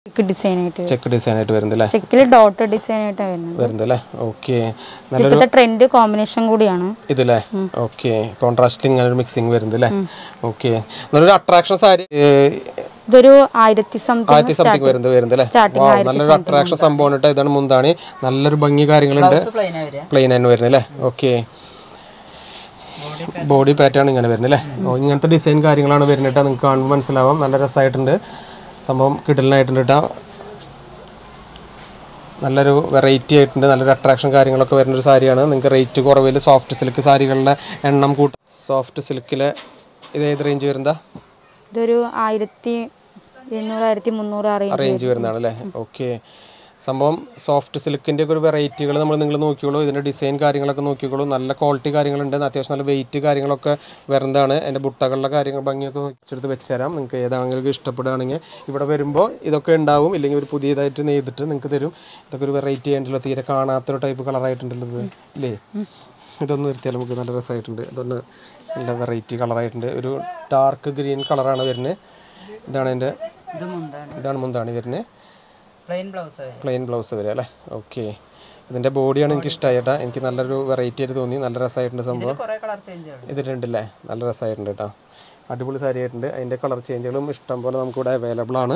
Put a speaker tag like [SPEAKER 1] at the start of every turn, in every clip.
[SPEAKER 1] Check design ആയിട്ട്
[SPEAKER 2] check design ആയിട്ട് വരുന്നത് അല്ലേ
[SPEAKER 1] ചെക്കിൽ ഡോട്ട് ഡിസൈൻ ആയിട്ടാണ് വരുന്നത്
[SPEAKER 2] വരുന്നത് അല്ലേ ഓക്കെ നല്ല
[SPEAKER 1] ഇപ്പോഴത്തെ ട്രെൻഡ് കോമ്പിനേഷൻ കൂടിയാണ്
[SPEAKER 2] ഇതല്ലേ ഓക്കെ കോൺട്രാസ്റ്റിൽ ഇങ്ങനെ ഒരു മിക്സിങ് വരുന്നത് അല്ലേ ഓക്കെ നല്ലൊരു അട്രാക്ഷൻ സാരി
[SPEAKER 1] ഇതൊരു ആയിരത്തി സംതിങ്
[SPEAKER 2] ആയിരത്തി സംതിങ് വരുന്നത് വരുന്നത് അല്ലേ
[SPEAKER 1] Starting
[SPEAKER 2] Wow, നല്ലൊരു അട്രാക്ഷൻ സംഭവം കേട്ടോ ഇതാണ് മുന്താണി നല്ലൊരു ഭംഗി കാര്യങ്ങളുണ്ട് പ്ലെയിൻ തന്നെ വരുന്നത് അല്ലേ ഓക്കെ ബോഡി പാറ്റേൺ ഇങ്ങനെ വരുന്നത് അല്ലേ ഓ, ഇങ്ങനത്തെ ഡിസൈൻ കാര്യങ്ങളാണ് വരുന്നത് കേട്ടോ നിങ്ങൾക്ക് കാണുമ്പോൾ മനസ്സിലാവാം നല്ല രസമായിട്ടുണ്ട് സംഭവം കിടലിനായിട്ടുണ്ട് കേട്ടോ നല്ലൊരു വെറൈറ്റി ആയിട്ടുണ്ട് നല്ലൊരു അട്രാക്ഷൻ കാര്യങ്ങളൊക്കെ വരുന്ന ഒരു സാരിയാണ് നിങ്ങൾക്ക് റേറ്റ് കുറവിൽ സോഫ്റ്റ് സിൽക്ക് സാരികളുടെ എണ്ണം കൂട്ടും സോഫ്റ്റ് സിൽക്കിൽ ഇത് ഏത് റേഞ്ച് വരുന്നതാ
[SPEAKER 1] ഇതൊരു ആയിരത്തി ഇരുന്നൂറ് ആയിരത്തി മുന്നൂറ് ആ റേഞ്ച്
[SPEAKER 2] റേഞ്ച് വരുന്നതാണ് അല്ലേ ഓക്കെ സംഭവം സോഫ്റ്റ് സിൽക്കിൻ്റെ ഒക്കെ ഒരു വെറൈറ്റികൾ നമ്മൾ നിങ്ങൾ നോക്കിയോളൂ ഇതിൻ്റെ ഡിസൈൻ കാര്യങ്ങളൊക്കെ നോക്കിക്കോളൂ നല്ല ക്വാളിറ്റി കാര്യങ്ങളുണ്ട് അത്യാവശ്യം നല്ല വെയിറ്റ് കാര്യങ്ങളൊക്കെ വരുന്നതാണ് എൻ്റെ ബുട്ടകളുടെ കാര്യങ്ങൾ ഭംഗിയൊക്കെ വെച്ചെടുത്ത് വെച്ച് തരാം നിങ്ങൾക്ക് ഏതാണെങ്കിലും ഇഷ്ടപ്പെടുകയാണെങ്കിൽ ഇവിടെ വരുമ്പോൾ ഇതൊക്കെ ഉണ്ടാവും ഇല്ലെങ്കിൽ ഒരു പുതിയതായിട്ട് നെയ്തിട്ട് നിങ്ങൾക്ക് തരും ഇതൊക്കെ ഒരു വെറൈറ്റി ആയിട്ടുള്ള തീരെ കാണാത്തൊരു ടൈപ്പ് കളറായിട്ടുണ്ടല്ലോ ഇത് ഇല്ലേ ഇതൊന്ന് നിർത്തിയാൽ നമുക്ക് നല്ല രസമായിട്ടുണ്ട് ഇതൊന്ന് നല്ല വെറൈറ്റി കളറായിട്ടുണ്ട് ഒരു ഡാർക്ക് ഗ്രീൻ കളറാണ് വരുന്നത് ഇതാണ് എൻ്റെ
[SPEAKER 3] ഇത് മുന്താണ്
[SPEAKER 2] ഇതാണ് മുന്താണി വരുന്നത്
[SPEAKER 3] പ്ലെയിൻ ബ്ലൗസ്
[SPEAKER 2] പ്ലെയിൻ ബ്ലൗസ് വരിക അല്ലേ ഓക്കെ ഇതിൻ്റെ ബോഡിയാണ് എനിക്ക് ഇഷ്ടമായിട്ടാ എനിക്ക് നല്ലൊരു വെറൈറ്റി ആയിട്ട് തോന്നി നല്ല രസമായിട്ടുണ്ട് സംഭവം
[SPEAKER 3] കുറെ കളർ ചേഞ്ചുകൾ
[SPEAKER 2] ഇതിലുണ്ടല്ലേ നല്ല രസമായിട്ടുണ്ട് കേട്ടോ അടിപൊളി സാരി ആയിട്ടുണ്ട് അതിൻ്റെ കളർ ചേഞ്ചുകളും ഇഷ്ടം പോലെ നമുക്കിവിടെ അവൈലബിൾ ആണ്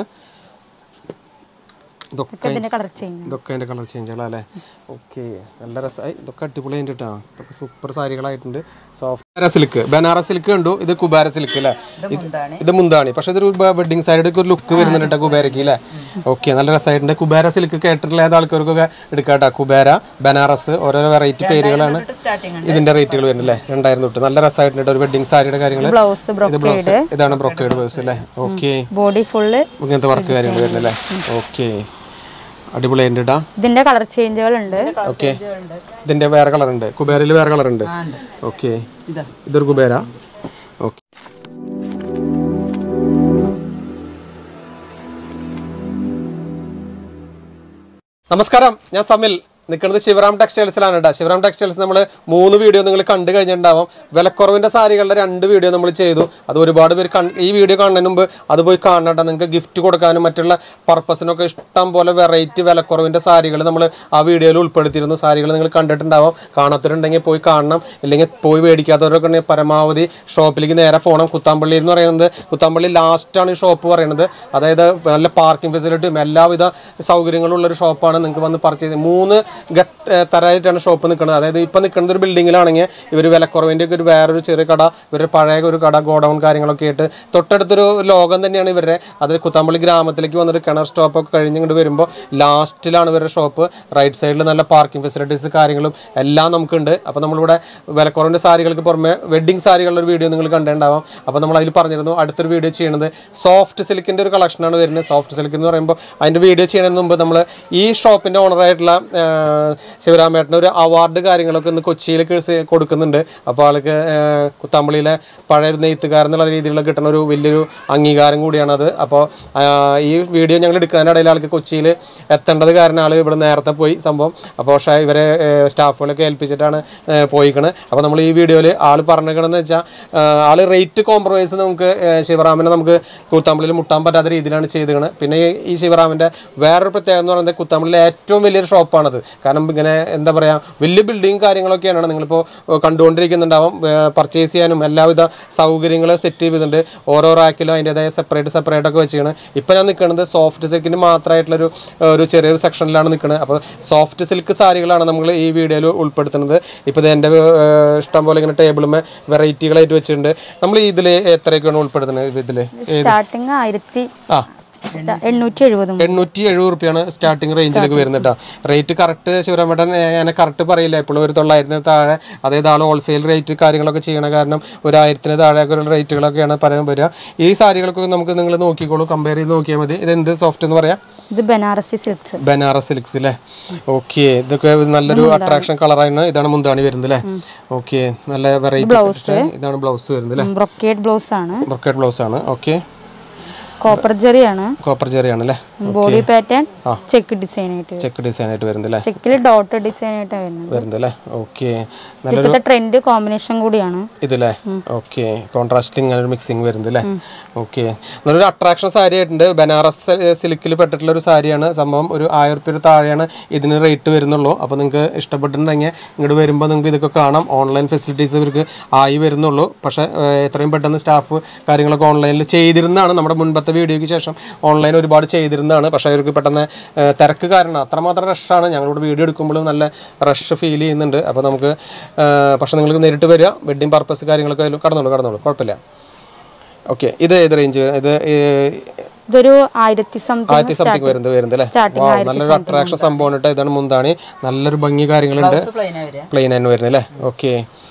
[SPEAKER 2] ഇതൊക്കെ
[SPEAKER 1] ഇതിന്റെ കളർ ചേഞ്ച്
[SPEAKER 2] ഇതൊക്കെ അതിൻ്റെ കളർ ചേഞ്ചുകളല്ലേ ഓക്കെ നല്ല രസമായി ഇതൊക്കെ അടിപൊളി ആയിട്ട് കേട്ടോ ഇതൊക്കെ സൂപ്പർ സാരികളായിട്ടുണ്ട് സോഫ്റ്റ് സിൽക്ക് ബനാറസ് സിൽക്ക് കണ്ടു ഇത് കുബാര സിൽക്ക് അല്ലേ
[SPEAKER 3] ഇത് മുന്താണ്
[SPEAKER 2] ഇത് മുന്താണി പക്ഷെ ഇതൊരു വെഡിങ് സാരിയുടെ ഒരു ലുക്ക് വരുന്നുണ്ട് കേട്ടോ കുബേരക്ക് അല്ലേ ഓക്കെ നല്ല രസമായിട്ടുണ്ട് കുബേര സിൽക്ക് കേട്ടിട്ടുള്ള ഏത് ആൾക്കാർക്കൊക്കെ എടുക്കാം കേട്ടോ കുബേര ബനാറസ് ഓരോ വെറൈറ്റി പേരുകളാണ്
[SPEAKER 3] സ്റ്റാർട്ടിങ്
[SPEAKER 2] ഇതിന്റെ റേറ്റുകൾ വരുന്നത് അല്ലേ രണ്ടായിരം തൊട്ട് നല്ല രസമായിട്ടുണ്ട് ഒരു വെഡിങ് സാരിയുടെ കാര്യങ്ങൾ
[SPEAKER 1] ബ്ലൗസ്
[SPEAKER 2] ഇത് ബ്ലൗസ് ഇതാണ് ബ്രോക്കേഡ് ബ്ലൗസ് അല്ലേ ഓക്കെ
[SPEAKER 1] ബോഡി ഫുള്ള്
[SPEAKER 2] ഇങ്ങനത്തെ വർക്ക് കാര്യങ്ങൾ വരുന്നല്ലേ ഓക്കെ അടിപൊളിയായിട്ട് കേട്ടാ
[SPEAKER 1] ഇതിന്റെ കളർ ചേഞ്ചുകൾ ഉണ്ട്
[SPEAKER 2] ഓക്കെ ഇതിന്റെ വേറെ കളർ ഉണ്ട് കുബേരയിൽ വേറെ കളർ ഉണ്ട്
[SPEAKER 3] ആ ഉണ്ട്
[SPEAKER 2] ഓക്കെ
[SPEAKER 3] ഇതാ
[SPEAKER 2] ഇതൊരു കുബേര ഓക്കെ നമസ്കാരം ഞാൻ സമിൽ നിൽക്കുന്നത് ശിവറാം ടെക്സ്റ്റൈൽസിലാണ് കേട്ടോ ശിവറാം ടെക്സ്റ്റൈൽസ് നമ്മൾ മൂന്ന് വീഡിയോ നിങ്ങൾ കണ്ടു കഴിഞ്ഞിട്ടുണ്ടാവും വിലക്കുറവിൻ്റെ സാരികളുടെ രണ്ട് വീഡിയോ നമ്മൾ ചെയ്തു അത് ഒരുപാട് പേര് കൺ ഈ വീഡിയോ കാണുന്നതിന് മുമ്പ് അത് പോയി കാണണ്ട നിങ്ങൾക്ക് ഗിഫ്റ്റ് കൊടുക്കാനും മറ്റുള്ള പർപ്പസിനൊക്കെ ഇഷ്ടം പോലെ വെറൈറ്റി വിലക്കുറവിൻ്റെ സാരികൾ നമ്മൾ ആ വീഡിയോയിൽ ഉൾപ്പെടുത്തിയിരുന്നു സാരികൾ നിങ്ങൾ കണ്ടിട്ടുണ്ടാവും കാണാത്തവരുണ്ടെങ്കിൽ പോയി കാണണം ഇല്ലെങ്കിൽ പോയി മേടിക്കാത്തവരൊക്കെ ഉണ്ടെങ്കിൽ പരമാവധി ഷോപ്പിലേക്ക് നേരെ പോകണം കുത്താമ്പള്ളി എന്ന് പറയുന്നത് കുത്താമ്പള്ളി ലാസ്റ്റാണ് ഈ ഷോപ്പ് പറയുന്നത് അതായത് നല്ല പാർക്കിംഗ് ഫെസിലിറ്റിയും എല്ലാവിധ സൗകര്യങ്ങളും ഉള്ള ഒരു ഷോപ്പാണ് നിങ്ങൾക്ക് വന്ന് പർച്ചേസ് മൂന്ന് ഘട്ട ഏ, തരമായിട്ടാണ് ഷോപ്പ് നിൽക്കുന്നത് അതായത് ഇപ്പം നിൽക്കുന്നത് ഒരു ബിൽഡിങ്ങിലാണെങ്കിൽ ഇവർ വിലക്കുറവിൻ്റെ ഒക്കെ ഒരു വേറൊരു ചെറിയ കട ഇവരുടെ പഴയ ഒരു കട ഗോഡൗൺ കാര്യങ്ങളൊക്കെ ആയിട്ട് തൊട്ടടുത്തൊരു ലോകം തന്നെയാണ് ഇവരുടെ അത് കുത്താമ്പള്ളി ഗ്രാമത്തിലേക്ക് വന്നിട്ട് കിണർ സ്റ്റോപ്പൊക്കെ കഴിഞ്ഞ് ഇങ്ങോട്ട് വരുമ്പോൾ ലാസ്റ്റിലാണ് ഇവരുടെ ഷോപ്പ് റൈറ്റ് സൈഡിൽ നല്ല പാർക്കിംഗ് ഫെസിലിറ്റീസ് കാര്യങ്ങളും എല്ലാം നമുക്കുണ്ട് അപ്പോൾ നമ്മളിവിടെ വിലക്കുറവിൻ്റെ സാരികൾക്ക് പുറമെ വെഡ്ഡിങ് സാരികളുടെ ഒരു വീഡിയോ നിങ്ങൾ കണ്ടിട്ടുണ്ടാവാം അപ്പോൾ നമ്മൾ അതിൽ പറഞ്ഞിരുന്നു അടുത്തൊരു വീഡിയോ ചെയ്യുന്നത് സോഫ്റ്റ് സിൽക്കിൻ്റെ ഒരു കളക്ഷനാണ് വരുന്നത് സോഫ്റ്റ് സിൽക്ക് എന്ന് പറയുമ്പോൾ അതിൻ്റെ വീഡിയോ ചെയ്യുന്നതിന് മുമ്പ് നമ്മൾ ഈ ഷോപ്പിൻ്റെ ഓണറായിട്ടുള്ള ശിവരാമേട്ടന് ഒരു അവാർഡ് കാര്യങ്ങളൊക്കെ ഇന്ന് കൊച്ചിയിൽ കൊടുക്കുന്നുണ്ട് അപ്പോൾ ആൾക്ക് ഏഹ്, കുത്താമ്പള്ളിയിലെ പഴയ ഒരു നെയ്ത്തുകാരൻ എന്നുള്ള രീതിയിലുള്ള കിട്ടുന്ന ഒരു വലിയൊരു അംഗീകാരം കൂടിയാണത് അപ്പോൾ ഈ വീഡിയോ ഞങ്ങൾ എടുക്കുന്നതിനിടയിൽ ആൾക്ക് കൊച്ചിയിൽ എത്തേണ്ടത് കാരണം ആൾ ഇവിടെ നേരത്തെ പോയി സംഭവം അപ്പോൾ പക്ഷേ ഇവരെ ഏഹ്, സ്റ്റാഫുകളൊക്കെ ഏൽപ്പിച്ചിട്ടാണ് ഏഹ്, പോയിക്കണ് അപ്പോൾ നമ്മൾ ഈ വീഡിയോയിൽ ആൾ പറഞ്ഞേക്കണമെന്ന് വെച്ചാൽ ആൾ റേറ്റ് കോംപ്രമൈസ് നമുക്ക് ഏഹ്, ശിവറാമിനെ നമുക്ക് കൂത്താമ്പള്ളിയിൽ മുട്ടാൻ പറ്റാത്ത രീതിയിലാണ് ചെയ്തത് പിന്നെ ഈ- ഈ ശിവറാമിൻ്റെ വേറൊരു പ്രത്യേകത എന്ന് പറയുന്നത് കുത്താമ്പള്ളിയിലെ ഏറ്റവും വലിയൊരു ഷോപ്പാണത് കാരണം ഇങ്ങനെ എന്താ പറയുക വലിയ ബിൽഡിങ് കാര്യങ്ങളൊക്കെയാണ് നിങ്ങളിപ്പോൾ കണ്ടുകൊണ്ടിരിക്കുന്നുണ്ടാവും പർച്ചേസ് ചെയ്യാനും എല്ലാവിധ സൗകര്യങ്ങൾ സെറ്റ് ചെയ്തിട്ടുണ്ട് ഓരോ റാക്കിലും അതിൻ്റെതായ സെപ്പറേറ്റ് സെപ്പറേറ്റ് ഒക്കെ വെച്ചാണ് ഇപ്പം ഞാൻ നിൽക്കുന്നത് സോഫ്റ്റ് സിൽക്കിന് മാത്രമായിട്ടുള്ളൊരു ഒരു ചെറിയൊരു സെക്ഷനിലാണ് നിൽക്കുന്നത് അപ്പോൾ സോഫ്റ്റ് സിൽക്ക് സാരികളാണ് നമ്മൾ ഈ വീഡിയോയിൽ ഉൾപ്പെടുത്തുന്നത് ഇപ്പോൾ ഇത് എൻ്റെ ഇഷ്ടം പോലെ ഇങ്ങനെ ടേബിളുമേ വെറൈറ്റികളായിട്ട് വെച്ചിട്ടുണ്ട് നമ്മൾ ഇതിൽ എത്രയൊക്കെയാണ് ഉൾപ്പെടുത്തുന്നത് ഇതിൽ
[SPEAKER 1] സ്റ്റാർട്ടിങ് ആയിരത്തി
[SPEAKER 2] ആ
[SPEAKER 1] സ്റ്റ- എണ്ണൂറ്റി എഴുപതും
[SPEAKER 2] എണ്ണൂറ്റി എഴുപത് റുപ്യാണ് സ്റ്റാർട്ടിങ് റേഞ്ചിലേക്ക് വരുന്നത് കേട്ടോ റേറ്റ് കറക്റ്റ് ശിവരാമേട്ടൻ ഞാൻ കറക്റ്റ് പറയില്ല എപ്പോഴും ഒരു തൊള്ളായിരത്തിന് താഴെ അതേത് ആൾ ഹോൾസെയിൽ റേറ്റ് കാര്യങ്ങളൊക്കെ ചെയ്യണ കാരണം ഒരു ആയിരത്തിന് താഴെയൊക്കെ ഒരു റേറ്റുകളൊക്കെയാണ് പറയാൻ വരിക ഈ സാരികൾക്കൊക്കെ നമുക്ക് നിങ്ങൾ നോക്കിക്കോളൂ കമ്പയർ ചെയ്ത് നോക്കിയാൽ മതി ഇത് എന്ത് സോഫ്റ്റ് എന്ന് പറയാം
[SPEAKER 1] ഇത് ബനാറസി സിൽക്സ്
[SPEAKER 2] ബനാറസ് സിൽക്സ് അല്ലേ ഓക്കെ ഇതൊക്കെ നല്ലൊരു അട്രാക്ഷൻ കളറാണ് ഇതാണ് മുന്താണി വരുന്നത് അല്ലേ ഓക്കെ നല്ല വെറൈറ്റി ഇതാണ് ബ്ലൗസ് വരുന്നത് അല്ലേ
[SPEAKER 1] ബ്രൊക്കേഡ് ബ്ലൗസ് ആണ്
[SPEAKER 2] ബ്രൊക്കേറ്റ് ബ്ലൗസ് ആണ് ഓക്കെ
[SPEAKER 1] കോപ്പർ ജെറിയാണ്
[SPEAKER 2] കോപ്പർ ചെറിയാണ് അല്ലേ
[SPEAKER 1] ബോഡി പാറ്റേൺ ചെക്ക് ഡിസൈൻ ആയിട്ട് വരും.
[SPEAKER 2] ചെക്ക് ഡിസൈൻ ആയിട്ട് വരുന്നത് അല്ലേ
[SPEAKER 1] ചെക്കിൽ ഡോട്ട് ഡിസൈൻ ആയിട്ടാണ് വരുന്നത്
[SPEAKER 2] വരുന്നത് അല്ലേ ഓക്കെ നല്ല
[SPEAKER 1] ഇപ്പോഴത്തെ ട്രെൻഡ് കോമ്പിനേഷൻ കൂടിയാണ്
[SPEAKER 2] ഇതല്ലേ ഓക്കെ കോൺട്രാസ്റ്റിൽ ഇങ്ങനെ ഒരു മിക്സിങ് വരുന്നത് അല്ലേ ഓക്കെ നല്ലൊരു അട്രാക്ഷൻ സാരി ആയിട്ടുണ്ട് ബനാറസ് സിൽക്കിൽ പെട്ടിട്ടുള്ള ഒരു സാരിയാണ് സംഭവം ഒരു ആയിരം റുപ്യ താഴെയാണ് ഇതിന് റേറ്റ് വരുന്നുള്ളൂ അപ്പോൾ നിങ്ങൾക്ക് ഇഷ്ടപ്പെട്ടിട്ടുണ്ടെങ്കിൽ ഇങ്ങോട്ട് വരുമ്പോൾ നിങ്ങൾക്ക് ഇതൊക്കെ കാണാം ഓൺലൈൻ ഫെസിലിറ്റീസ് ഇവർക്ക് ആയി വരുന്നുള്ളൂ പക്ഷേ ഏഹ്, എത്രയും പെട്ടെന്ന് സ്റ്റാഫ് കാര്യങ്ങളൊക്കെ ഓൺലൈനിൽ ചെയ്തിരുന്നതാണ് നമ്മുടെ മുൻപത്തെ വീഡിയോയ്ക്ക് ശേഷം ഓൺലൈൻ ഒരുപാട് ചെയ്തിരുന്നതാണ് പക്ഷേ അവർക്ക് പെട്ടെന്ന് ഏഹ്, തിരക്ക് കാരണം അത്രമാത്രം റഷാണ് ഞങ്ങളിവിടെ വീഡിയോ എടുക്കുമ്പോഴും നല്ല റഷ് ഫീൽ ചെയ്യുന്നുണ്ട് അപ്പോൾ നമുക്ക് ഏഹ്, പക്ഷേ നിങ്ങൾക്ക് നേരിട്ട് വരിക വെഡ്ഡിങ് പർപ്പസ് കാര്യങ്ങളൊക്കെ അതിൽ കടന്നോളൂ കടന്നോളൂ കുഴപ്പമില്ല ഓക്കെ ഇത് ഏത് റേഞ്ച് ഇത് ഏഹ്,
[SPEAKER 1] ഇതൊരു ആയിരത്തി സംതിങ്
[SPEAKER 2] ആയിരത്തി സംതിങ് വരുന്നത് വരുന്നത് അല്ലേ
[SPEAKER 1] Starting
[SPEAKER 2] Wow, നല്ലൊരു അട്രാക്ഷൻ സംഭവം കേട്ടോ ഇതാണ് മുന്താണി നല്ലൊരു ഭംഗി കാര്യങ്ങളുണ്ട്
[SPEAKER 3] പ്ലെയിനാ വരിക
[SPEAKER 2] പ്ലെയിൻ തന്നെ വരുന്നത് അല്ലേ ഓക്കെ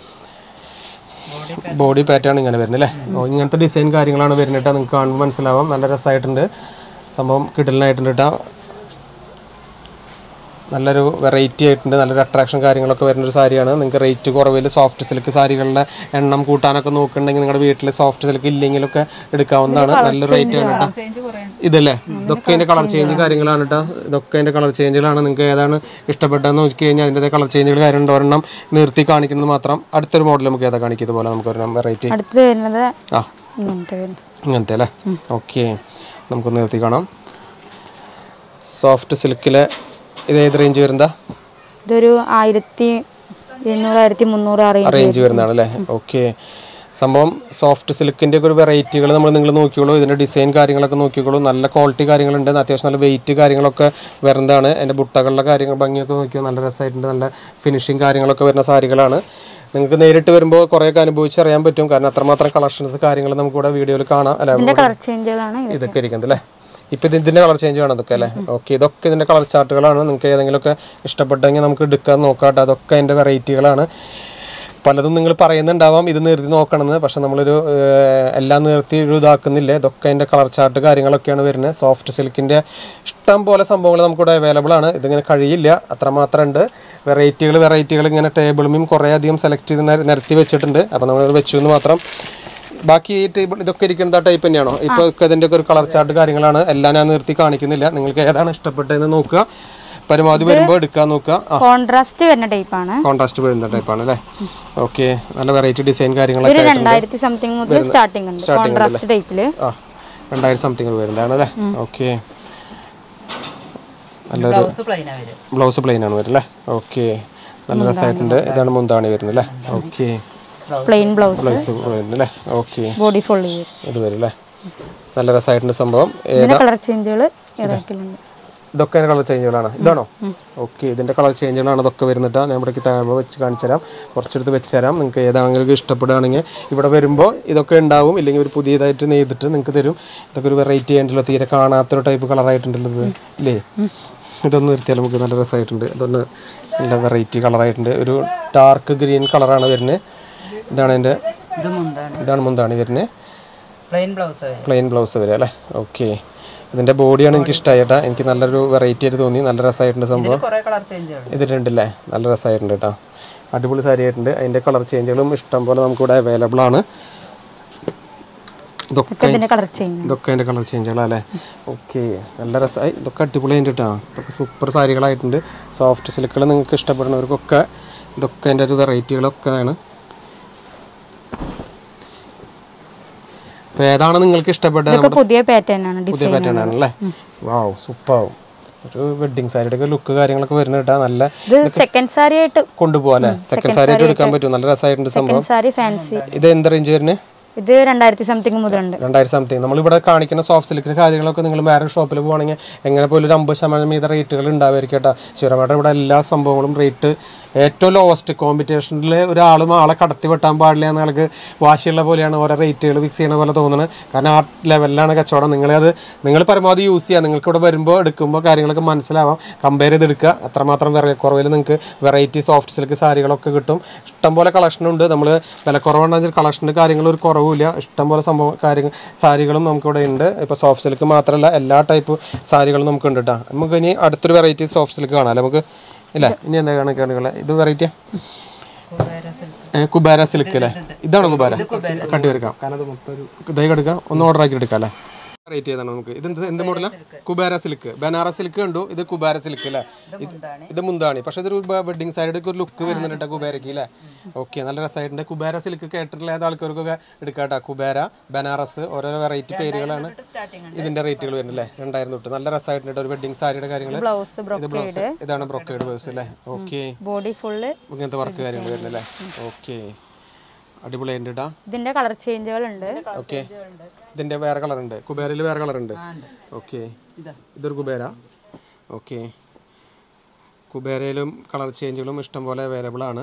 [SPEAKER 2] ബോഡി പാറ്റേൺ ഇങ്ങനെ വരുന്നത് അല്ലേ ഓ, ഇങ്ങനത്തെ ഡിസൈൻ കാര്യങ്ങളാണ് വരുന്നത് നിങ്ങൾക്ക് കാണുമ്പോൾ മനസ്സിലാവാം നല്ല രസമായിട്ടുണ്ട് സംഭവം കിടലിനായിട്ടുണ്ട് കേട്ടോ നല്ലൊരു വെറൈറ്റി ആയിട്ടുണ്ട് നല്ലൊരു അട്രാക്ഷൻ കാര്യങ്ങളൊക്കെ വരുന്ന ഒരു സാരിയാണ് നിങ്ങൾക്ക് റേറ്റ് കുറവിൽ സോഫ്റ്റ് സിൽക്ക് സാരികളുടെ എണ്ണം കൂട്ടാനൊക്കെ നോക്കുന്നുണ്ടെങ്കിൽ നിങ്ങളുടെ വീട്ടിൽ സോഫ്റ്റ് സിൽക്ക് ഇല്ലെങ്കിലൊക്കെ എടുക്കാവുന്നതാണ് നല്ലൊരു റേറ്റ് ആണ് കേട്ടോ
[SPEAKER 3] ചേഞ്ച് കുറേ ഉണ്ട്
[SPEAKER 2] ഇതല്ലേ ഇതൊക്കെ അതിന്റെ കളർ ചേഞ്ച് കാര്യങ്ങളാണ് കേട്ടോ ഇതൊക്കെ അതിന്റെ കളർ ചേഞ്ചുകളാണ് നിങ്ങൾക്ക് ഏതാണ് ഇഷ്ടപ്പെട്ടതെന്ന് നോക്കി കഴിഞ്ഞാൽ അതിൻ്റെ കളർ ചേഞ്ചുകൾ കാര്യമുണ്ട് ഒരെണ്ണം നിർത്തി കാണിക്കുന്നത് മാത്രം അടുത്തൊരു മോഡൽ നമുക്ക് ഏതാ കാണിക്കും ഇതുപോലെ നമുക്ക് ഒരെണ്ണം വെറൈറ്റി
[SPEAKER 1] അടുത്തത് വരുന്നത്
[SPEAKER 2] ആ
[SPEAKER 1] ഇങ്ങനത്തെ വരും
[SPEAKER 2] ഇങ്ങനത്തെ അല്ലേ ഓക്കെ നമുക്ക് നിർത്തി കാണാം സോഫ്റ്റ് സിൽക്കിലെ ഇത് ഏത് റേഞ്ച് വരുന്നതാ
[SPEAKER 1] ഇതൊരു ആയിരത്തി ഇരുന്നൂറ് ആയിരത്തി മുന്നൂറ് ആ റേഞ്ച്
[SPEAKER 2] റേഞ്ച് വരുന്നതാണ് അല്ലേ ഓക്കെ സംഭവം സോഫ്റ്റ് സിൽക്കിൻ്റെ ഒക്കെ ഒരു വെറൈറ്റികൾ നമ്മൾ നിങ്ങൾ നോക്കിയോളൂ ഇതിൻ്റെ ഡിസൈൻ കാര്യങ്ങളൊക്കെ നോക്കിക്കോളൂ നല്ല ക്വാളിറ്റി കാര്യങ്ങളുണ്ട് അത്യാവശ്യം നല്ല വെയിറ്റ് കാര്യങ്ങളൊക്കെ വരുന്നതാണ് അതിൻ്റെ ബുട്ടകളുടെ കാര്യങ്ങൾ ഭംഗിയൊക്കെ നോക്കിയോ നല്ല രസമായിട്ടുണ്ട് നല്ല ഫിനിഷിങ് കാര്യങ്ങളൊക്കെ വരുന്ന സാരികളാണ് നിങ്ങൾക്ക് നേരിട്ട് വരുമ്പോൾ കുറേയൊക്കെ അനുഭവിച്ചറിയാൻ പറ്റും കാരണം അത്രമാത്രം കളക്ഷൻസ് കാര്യങ്ങൾ നമുക്കിവിടെ വീഡിയോയിൽ കാണാം അല്ല
[SPEAKER 1] ഇതിന്റെ കളർ ചേഞ്ചുകളാണ് ഇത്.
[SPEAKER 2] ഇതൊക്കെ ഇരിക്കുന്നത് അല്ലേ ഇപ്പം ഇത് ഇതിൻ്റെ കളർ ചേഞ്ച് വേണം ഇതൊക്കെ അല്ലേ ഓക്കെ ഇതൊക്കെ ഇതിൻ്റെ കളർ ചാർട്ടുകളാണ് നിങ്ങൾക്ക് ഏതെങ്കിലുമൊക്കെ ഇഷ്ടപ്പെട്ടെങ്കിൽ നമുക്ക് എടുക്കാൻ നോക്കാം അതൊക്കെ അതിൻ്റെ വെറൈറ്റികളാണ് പലതും നിങ്ങൾ പറയുന്നുണ്ടാവാം ഇത് നിർത്തി നോക്കണമെന്ന് പക്ഷെ നമ്മളൊരു ഏഹ്, എല്ലാം നിർത്തി ഒരു ഇതാക്കുന്നില്ല ഇതൊക്കെ അതിൻ്റെ കളർ ചാർട്ട് കാര്യങ്ങളൊക്കെയാണ് വരുന്നത് സോഫ്റ്റ് സിൽക്കിൻ്റെ ഇഷ്ടം പോലെ സംഭവങ്ങൾ നമുക്കിവിടെ അവൈലബിൾ ആണ് ഇതിങ്ങനെ കഴിയില്ല അത്രമാത്രം ഉണ്ട് വെറൈറ്റികൾ വെറൈറ്റികൾ ഇങ്ങനെ ടേബിളും കുറേ അധികം സെലക്ട് ചെയ്ത് നിര- നിരത്തി വെച്ചിട്ടുണ്ട് അപ്പോൾ നമ്മൾ വെച്ചു എന്ന് മാത്രം ബാക്കി ഈ ടേബിൾ ഇതൊക്കെ ഇരിക്കുന്ന ടൈപ്പ് തന്നെയാണോ ഇപ്പൊ ഒക്കെ ഇതിന്റെ ഒക്കെ ഒരു കളർ ചാർട്ട് കാര്യങ്ങളാണ് എല്ലാം ഞാൻ നിർത്തി കാണിക്കുന്നില്ല നിങ്ങൾക്ക് ഏതാണ് ഇഷ്ടപ്പെട്ടതെന്ന് നോക്കുക പരമാവധി വരുമ്പോൾ എടുക്കാൻ നോക്കുക ആ
[SPEAKER 1] കോൺട്രാസ്റ്റ് വരുന്ന ടൈപ്പാണ്
[SPEAKER 2] കോൺട്രാസ്റ്റ് വരുന്ന ടൈപ്പാണ് അല്ലേ ഓക്കെ നല്ല വെറൈറ്റി ഡിസൈൻ
[SPEAKER 1] ഒരു
[SPEAKER 2] കാര്യങ്ങളൊക്കെ ആയിട്ടുണ്ട്
[SPEAKER 1] രണ്ടായിരത്തി സംതിങ് മുതൽ സ്റ്റാർട്ടിംഗ് ഉണ്ട് കോൺട്രാസ്റ്റ് ടൈപ്പില്
[SPEAKER 2] ആ രണ്ടായിരം സംതിങ് വരുന്നതാണ് അല്ലേ ഓക്കെ നല്ലൊരു
[SPEAKER 3] ബ്ലൗസ് പ്ലെയിനാ വരിക
[SPEAKER 2] ബ്ലൗസ് പ്ലെയിൻ ആണ് വരുന്നത് അല്ലേ ഓക്കെ നല്ല രസമായിട്ടുണ്ട് ഇതാണ് മുന്താണി വരുന്നത് അല്ലേ ഓക്കെ
[SPEAKER 1] പ്ലെയിൻ ബ്ലൗസ്
[SPEAKER 2] ബ്ലൗസ് വരുന്നത് അല്ലേ ഓക്കെ
[SPEAKER 1] ബോഡി ഫുൾ ചെയ്യും
[SPEAKER 2] ഇത് വരും അല്ലേ നല്ല രസമായിട്ടുണ്ട് സംഭവം ഏ,
[SPEAKER 1] ഇതിന്റെ കളർ ചേഞ്ചുകൾ ഇറക്കിലുണ്ട്
[SPEAKER 2] ഇതൊക്കെ കളർ ചേഞ്ചുകളാണ് ഇതാണോ ഓക്കെ ഇതിന്റെ കളർ ചേഞ്ചുകളാണ് ഇതൊക്കെ വരുന്നിട്ട് ഞാൻ ഇവിടേക്ക് താഴ്മ വെച്ച് കാണിച്ചു തരാം കുറച്ചെടുത്ത് വെച്ച് തരാം നിങ്ങൾക്ക് ഏതാണെങ്കിലും ഇഷ്ടപ്പെടുകയാണെങ്കിൽ ഇവിടെ വരുമ്പോൾ ഇതൊക്കെ ഉണ്ടാവും ഇല്ലെങ്കിൽ ഒരു പുതിയതായിട്ട് നെയ്തിട്ട് നിങ്ങൾക്ക് തരും ഇതൊക്കെ ഒരു വെറൈറ്റി ആയിട്ടുള്ള തീരെ കാണാത്തൊരു ടൈപ്പ് കളറായിട്ടുണ്ടല്ലോ ഇത് ഇല്ലേ ഇതൊന്ന് നിർത്തിയാൽ നമുക്ക് നല്ല രസമായിട്ടുണ്ട് ഇതൊന്ന് നല്ല വെറൈറ്റി കളറായിട്ടുണ്ട് ഒരു ഡാർക്ക് ഗ്രീൻ കളറാണ് വരുന്നത് ഇതാണ് എൻ്റെ
[SPEAKER 3] ഇത് മുന്താണ്
[SPEAKER 2] ഇതാണ് മുന്താണി വരുന്നത്
[SPEAKER 3] പ്ലെയിൻ ബ്ലൗസ് വരിക
[SPEAKER 2] പ്ലെയിൻ ബ്ലൗസ് വരിക അല്ലേ ഓക്കെ ഇതിൻ്റെ ബോഡിയാണ് എനിക്ക് ഇഷ്ടമായിട്ടാ എനിക്ക് നല്ലൊരു വെറൈറ്റി ആയിട്ട് തോന്നി നല്ല രസമായിട്ടുണ്ട് സംഭവം
[SPEAKER 3] കുറേ കളർ ചേഞ്ചുകൾ
[SPEAKER 2] ഇതിലുണ്ടല്ലേ നല്ല രസമായിട്ടുണ്ട് കേട്ടോ അടിപൊളി സാരി ആയിട്ടുണ്ട് അതിൻ്റെ കളർ ചേഞ്ചുകളും ഇഷ്ടം പോലെ നമുക്കിവിടെ അവൈലബിൾ ആണ് ഇതൊക്കെ
[SPEAKER 1] ഇതിന്റെ കളർ ചേഞ്ച്
[SPEAKER 2] ഇതൊക്കെ അതിൻ്റെ കളർ ചേഞ്ചുകളല്ലേ ഓക്കെ നല്ല രസമായി ഇതൊക്കെ അടിപൊളി ആയിട്ട് കേട്ടോ ഇതൊക്കെ സൂപ്പർ സാരികളായിട്ടുണ്ട് സോഫ്റ്റ് സിൽക്കുകൾ നിങ്ങൾക്ക് ഇഷ്ടപ്പെടുന്നവർക്കൊക്കെ ഇതൊക്കെ അതിൻ്റെ ഒരു വെറൈറ്റികളൊക്കെ ആണ് അപ്പോൾ ഏതാണ് നിങ്ങൾക്ക് ഇഷ്ടപ്പെട്ടത്
[SPEAKER 1] ഇതൊക്കെ പുതിയ പാറ്റേൺ ആണ്
[SPEAKER 2] പുതിയ
[SPEAKER 1] ഡിസൈൻ
[SPEAKER 2] പാറ്റേൺ ആണല്ലേ വാവ് സൂപ്പറാവും ഒരു വെഡ്ഡിങ് സാരിയുടെ ഒക്കെ ലുക്ക് കാര്യങ്ങളൊക്കെ വരുന്ന കേട്ടാ നല്ല
[SPEAKER 1] ഇത് സെക്കൻഡ് സാരി ആയിട്ട്
[SPEAKER 2] കൊണ്ടുപോകാം അല്ലേ സെക്കൻഡ് സാരി ആയിട്ട് എടുക്കാൻ പറ്റും നല്ല രസമായിട്ടുണ്ട് സംഭവം
[SPEAKER 1] സെക്കൻഡ് സാരി ഫാൻസി
[SPEAKER 2] ഇത് എന്ത് റേഞ്ച് വരുന്നത്
[SPEAKER 1] ഇത് രണ്ടായിരത്തി സംതിങ് മുതലുണ്ട്
[SPEAKER 2] രണ്ടായിരം സംതിങ് നമ്മളിവിടെ കാണിക്കുന്ന സോഫ്റ്റ് സിൽക്കിന് കാര്യങ്ങളൊക്കെ നിങ്ങൾ വേറെ ഷോപ്പിൽ പോകുകയാണെങ്കിൽ എങ്ങനെ പോലും ഒരു അമ്പത് ശതമാനം മീത റേറ്റുകൾ ഉണ്ടാവുമായിരിക്കും കേട്ടോ ശിവരാമേട്ടൻ ഇവിടെ എല്ലാ സംഭവങ്ങളും റേറ്റ് ഏറ്റവും ലോവസ്റ്റ് കോമ്പറ്റീഷനിൽ ഒരാളും ആളെ കടത്തി വെട്ടാൻ പാടില്ല എന്ന ആൾക്ക് വാശിയുള്ള പോലെയാണ് ഓരോ റേറ്റുകൾ ഫിക്സ് ചെയ്യണ പോലെ തോന്നുന്നത് കാരണം ആ ലെവലിലാണ് കച്ചവടം നിങ്ങളത് നിങ്ങൾ പരമാവധി യൂസ് ചെയ്യുക നിങ്ങൾക്ക് ഇവിടെ വരുമ്പോൾ എടുക്കുമ്പോൾ കാര്യങ്ങളൊക്കെ മനസ്സിലാവാം കമ്പയർ ചെയ്ത് എടുക്കുക അത്രമാത്രം വില കുറവിൽ നിങ്ങൾക്ക് വെറൈറ്റി സോഫ്റ്റ് സിൽക്ക് സാരികളൊക്കെ കിട്ടും ഇഷ്ടംപോലെ കളക്ഷൻ ഉണ്ട് നമ്മൾ വില കുറവുണ്ടെങ്കിൽ കളക്ഷൻ്റെ കാര്യങ്ങളും ഒരു കുറവുമില്ല ഇഷ്ടംപോലെ സംഭവം കാര്യങ്ങൾ സാരികളും നമുക്കിവിടെ ഉണ്ട് ഇപ്പോൾ സോഫ്റ്റ് സിൽക്ക് മാത്രമല്ല എല്ലാ ടൈപ്പ് സാരികളും നമുക്കുണ്ട് കേട്ടോ നമുക്ക് ഇനി അടുത്തൊരു വെറൈറ്റി സോഫ്റ്റ് സിൽക്ക് കാണാം അല്ലേ നമുക്ക് ഇല്ല ഇനി എന്താ കാണിക്കാനുള്ളത് ഇത് വെറൈറ്റി
[SPEAKER 3] കുബേര സിൽക്ക്
[SPEAKER 2] കുബാര സിൽക്ക് അല്ലേ ഇതാണ് കുബാര കട്ടി എടുക്കാം ഇതായി എടുക്കാം ഒന്ന് ഓർഡർ ആക്കി എടുക്കാം അല്ലേ റേറ്റ് ചെയ്താണ് നമുക്ക് ഇത് എന്ത് എന്ത് മോഡലാ കുബേര സിൽക്ക് ബനാറസ് സിൽക്ക് കണ്ടു ഇത് കുബേര സിൽക്ക് അല്ലേ
[SPEAKER 3] ഇത് മുന്താണ്
[SPEAKER 2] ഇത് മുന്താണി പക്ഷെ ഇതൊരു വെഡിങ് സാരിയുടെ ഒരു ലുക്ക് വരുന്നുണ്ട് കേട്ടോ കുബേരക്ക് അല്ലേ ഓക്കെ നല്ല രസമായിട്ടുണ്ട് കുബേര സിൽക്ക് കേട്ടിട്ടുള്ള ഏത് ആൾക്കാർക്കൊക്കെ എടുക്കാട്ടോ കുബേര ബനാറസ് ഓരോ വെറൈറ്റി പേരുകളാണ്
[SPEAKER 3] സ്റ്റാർട്ടിങ്
[SPEAKER 2] ഇതിന്റെ റേറ്റുകൾ വരുന്നത് അല്ലേ രണ്ടായിരം തൊട്ട് നല്ല രസമായിട്ടുണ്ട് ഒരു വെഡിങ് സാരിയുടെ കാര്യങ്ങൾ
[SPEAKER 1] ബ്ലൗസ്
[SPEAKER 2] ഇത് ബ്ലൗസ് ഇതാണ് ബ്രൊക്കേഡ് ബ്ലൗസ് അല്ലേ ഓക്കെ
[SPEAKER 1] ബോഡി ഫുള്ള്
[SPEAKER 2] ഇങ്ങനത്തെ വർക്ക് കാര്യങ്ങൾ വരുന്നല്ലേ ഓക്കെ അടിപൊളിയായിട്ട് ഇടാം
[SPEAKER 1] ഇതിന്റെ കളർ ചേഞ്ചുകൾ ഉണ്ട്
[SPEAKER 2] ഓക്കെ ഇതിന്റെ വേറെ കളർ ഉണ്ട് കുബേരയിൽ വേറെ കളർ ഉണ്ട്
[SPEAKER 3] ഉണ്ട്.
[SPEAKER 2] ഓക്കെ
[SPEAKER 3] ഇതാ
[SPEAKER 2] ഇതൊരു കുബേര ഓക്കെ കുബേരയിലും കളർ ചേഞ്ചുകളും ഇഷ്ടംപോലെ അവൈലബിൾ ആണ്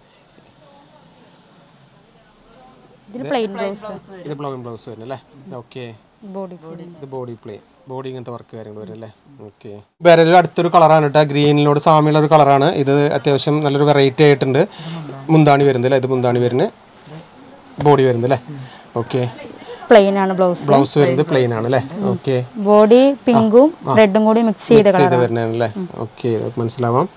[SPEAKER 1] ഇതിന് പ്ലെയിൻ ബ്ലൗസ്
[SPEAKER 2] ഇത് ബ്ലൗൺ ബ്ലൗസ് വരുന്നത് അല്ലേ ഓക്കെ
[SPEAKER 1] ബോഡി
[SPEAKER 2] ഇത് ബോഡി പ്ലേ ബോഡി ഇങ്ങനത്തെ വർക്ക് കാര്യങ്ങൾ വരും അല്ലേ ഓക്കെ കുബേരയിൽ അടുത്തൊരു കളറാണ് കേട്ടോ ഗ്രീനിനോട് സാമ്യമുള്ള ഒരു കളറാണ് ഇത് അത്യാവശ്യം നല്ലൊരു വെറൈറ്റി ആയിട്ടുണ്ട് മുന്താണി വരുന്നത് അല്ലേ ഇത് മുന്താണി വരുന്നത് ബോഡി വരുന്നത് അല്ലേ ഓക്കെ
[SPEAKER 1] പ്ലെയിൻ ആണ് ബ്ലൗസ്
[SPEAKER 2] ബ്ലൗസ് വരുന്നത് പ്ലെയിൻ ആണ് അല്ലേ ഓക്കെ
[SPEAKER 1] ബോഡി പിങ്കും റെഡും കൂടി മിക്സ് ചെയ്ത
[SPEAKER 2] മിക്സ് ചെയ്ത് വരുന്നതാണല്ലേ ഓക്കെ മനസ്സിലാവാം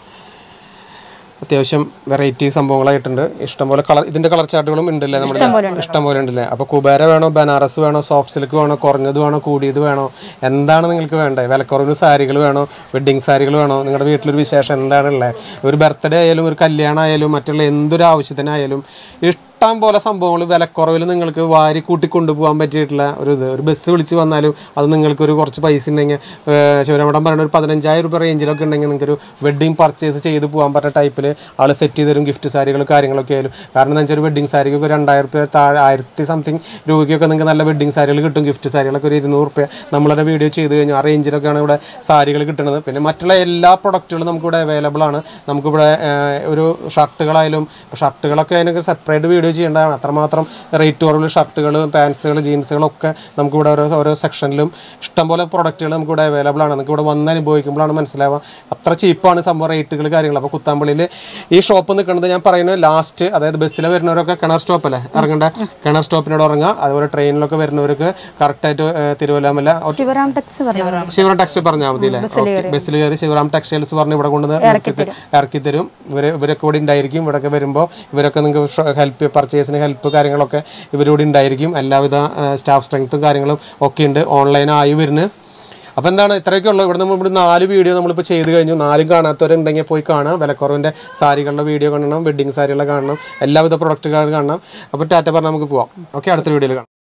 [SPEAKER 2] അത്യാവശ്യം വെറൈറ്റി സംഭവങ്ങളായിട്ടുണ്ട് ഇഷ്ടംപോലെ കളർ ഇതിന്റെ കളർ ചാർട്ടുകളും ഉണ്ടല്ലേ നമ്മുടെ ഇഷ്ടം പോലെ ഉണ്ടല്ലേ അപ്പൊ കുബേര വേണോ ബനാറസ് വേണോ സോഫ്റ്റ് സിൽക്ക് വേണോ കുറഞ്ഞത് വേണോ കൂടിയത് വേണോ എന്താണ് നിങ്ങൾക്ക് വേണ്ടത് വിലക്കുറവിന് സാരികൾ വേണോ വെഡ്ഡിങ് സാരികൾ വേണോ നിങ്ങളുടെ വീട്ടിലൊരു വിശേഷം എന്താണ് ഉള്ളത് ഒരു ബർത്ത്ഡേ ആയാലും ഒരു കല്യാണം ആയാലും മറ്റുള്ള എന്തൊരു ആവശ്യത്തിനായാലും ഇഷ്ടം പോലെ സംഭവങ്ങൾ വിലക്കുറവിൽ നിങ്ങൾക്ക് വാരി കൂട്ടി കൊണ്ടുപോകാൻ പറ്റിയിട്ടുള്ള ഒരു ഇത് ഒരു ബസ് വിളിച്ച് വന്നാലും അത് നിങ്ങൾക്ക് ഒരു കുറച്ച് പൈസ ഉണ്ടെങ്കിൽ ശിവരാമടം പറയുന്ന ഒരു പതിനഞ്ചായിരം രൂപ റേഞ്ചിലൊക്കെ ഉണ്ടെങ്കിൽ നിങ്ങൾക്ക് ഒരു വെഡ്ഡിങ് പർച്ചേസ് ചെയ്ത് പോകാൻ പറ്റുന്ന ടൈപ്പിൽ ആൾ സെറ്റ് ചെയ്ത് തരും ഗിഫ്റ്റ് സാരികൾ കാര്യങ്ങളൊക്കെ ആയാലും കാരണം എന്താ വെച്ചാൽ ഒരു വെഡ്ഡിങ് സാരിക്ക് ഒരു രണ്ടായിരം രൂപ താഴെ ആയിരത്തി സംതിങ് രൂപയ്ക്കൊക്കെ നിങ്ങൾക്ക് നല്ല വെഡ്ഡിങ് സാരികൾ കിട്ടും ഗിഫ്റ്റ് സാരികളൊക്കെ ഒരു ഇരുന്നൂറ് രൂപ നമ്മളൊരു വീഡിയോ ചെയ്ത് കഴിഞ്ഞു ആ റേഞ്ചിലൊക്കെയാണ് ഇവിടെ സാരികൾ കിട്ടുന്നത് പിന്നെ മറ്റുള്ള എല്ലാ പ്രൊഡക്റ്റുകളും നമുക്കിവിടെ അവൈലബിൾ ആണ് നമുക്കിവിടെ ഏഹ്, ഒരു ഷർട്ടുകളായാലും ഷർട്ടുകളൊക്കെ അതിനൊക്കെ സെപ്പറേറ്റ് വീഡിയോ ചെയ്യേണ്ടതാണ് അത്രമാത്രം റേറ്റ് കുറവിൽ ഷർട്ടുകൾ പാൻസുകൾ ജീൻസുകളൊക്കെ നമുക്കിവിടെ ഓരോ ഓരോ സെക്ഷനിലും ഇഷ്ടംപോലെ പ്രൊഡക്റ്റുകൾ നമുക്കിവിടെ അവൈലബിൾ ആണ് നമുക്ക് ഇവിടെ വന്ന് അനുഭവിക്കുമ്പോഴാണ് മനസ്സിലാവുക അത്ര ചീപ്പാണ് സംഭവം റേറ്റുകൾ കാര്യങ്ങൾ അപ്പോൾ കുത്താമ്പള്ളിയിൽ ഈ ഷോപ്പ് നിൽക്കുന്നത് ഞാൻ പറയുന്നത് ലാസ്റ്റ് അതായത് ബസ്സിൽ വരുന്നവരൊക്കെ കിണർ സ്റ്റോപ്പ് അല്ലേ ഇറങ്ങേണ്ട കിണർ സ്റ്റോപ്പിനോട് ഇറങ്ങുക അതുപോലെ ട്രെയിനിലൊക്കെ വരുന്നവർക്ക് കറക്റ്റായിട്ട് തിരുവല്ലാമല്ല
[SPEAKER 1] ശിവറാം ടെക്സ് പറഞ്ഞു
[SPEAKER 2] ശിവറാം ടെക്സ്റ്റൈൽ പറഞ്ഞാൽ മതി അല്ലേ ബസ്സിൽ കയറി ശിവറാം ടെക്സ്റ്റൈൽസ് പറഞ്ഞ് ഇവിടെ കൊണ്ടുവന്ന് ഇറക്കി തരും ഇവര് ഇവരൊക്കെ ഇവിടെ ഉണ്ടായിരിക്കും ഇവിടെയൊക്കെ വരുമ്പോൾ ഇവരൊക്കെ നിങ്ങൾക്ക് ഹെൽപ്പ് പർച്ചേസിന് ഹെൽപ്പ് കാര്യങ്ങളൊക്കെ ഇവരിവിടെ ഉണ്ടായിരിക്കും എല്ലാവിധ സ്റ്റാഫ് സ്ട്രെങ്ത്തും കാര്യങ്ങളും ഒക്കെ ഉണ്ട് ഓൺലൈനായി വരുന്നത് അപ്പോൾ എന്താണ് ഇത്രയൊക്കെ ഉള്ളൂ ഇവിടെ നമ്മൾ ഇവിടെ നാല് വീഡിയോ നമ്മളിപ്പോൾ ചെയ്ത് കഴിഞ്ഞു നാലും കാണാത്തവരുണ്ടെങ്കിൽ പോയി കാണാം വിലക്കുറവിൻ്റെ സാരികളുടെ വീഡിയോ കാണണം വെഡ്ഡിങ് സാരികളെ കാണണം എല്ലാവിധ പ്രൊഡക്റ്റുകൾ കാണണം അപ്പോൾ ടാറ്റ പറഞ്ഞാൽ നമുക്ക് പോവാം ഓക്കെ അടുത്ത വീഡിയോയിൽ കാണാം